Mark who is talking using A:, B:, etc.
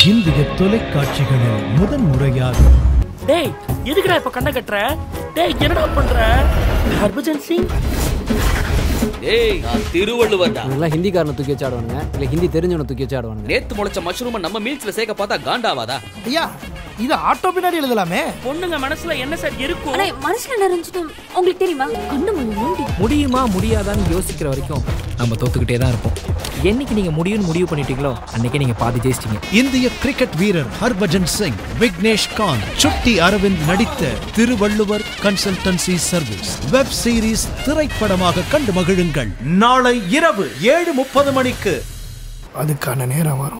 A: இந்திய தொலைக்காட்சிகளில் முதன் முறையாக
B: டேய் எதுக்குடா இப்ப கண்ணை கட்டுற டேய் என்னடா பண்ற ஹர்பஜன் சிங்
C: ஏய் நான் திருவள்ளுவர்டா
D: இவங்கெல்லாம் ஹிந்திக்காரனை தூக்கி வச்சு ஆடுவானுங்க இல்லை ஹிந்தி தெரிஞ்சவனை தூக்கி வச்சு ஆடுவானுங்க
C: நேத்து முளைச்ச மஷ்ரூமை நம்ம மீல்ஸ்ல சேர்க்க பார்த்தா காண்டாவாதா
E: ஐயா இது ஆட்டோ பின்னாடி எழுதலாமே
B: பொண்ணுங்க மனசுல என்ன சார் இருக்கும்
F: அண்ணே மனசுல நிறைஞ்சிட்டோம் உங்களுக்கு தெரியுமா கண்ணு மணி நோண்டி
G: முடியுமா முடியாதான்னு யோசிக்கிற வரைக்கும் நம்ம தோத்துக்கிட்டே தான் இருப்போம் என்னைக்கு நீங்க முடியும்னு முடிவு பண்ணிட்டீங்களோ அன்னைக்கே நீங்க பாதி ஜெயிச்சிட்டீங்க
A: இந்திய கிரிக்கெட் வீரர் ஹர்பஜன் சிங் விக்னேஷ் கான் சுட்டி அரவிந்த் நடித்த Thiruvalluvar consultancy service web series திரைப்படமாக கண்டு மகிழுங்கள் நாளை இரவு ஏழு முப்பது மணிக்கு
E: அதுக்கான நேரம் வரும்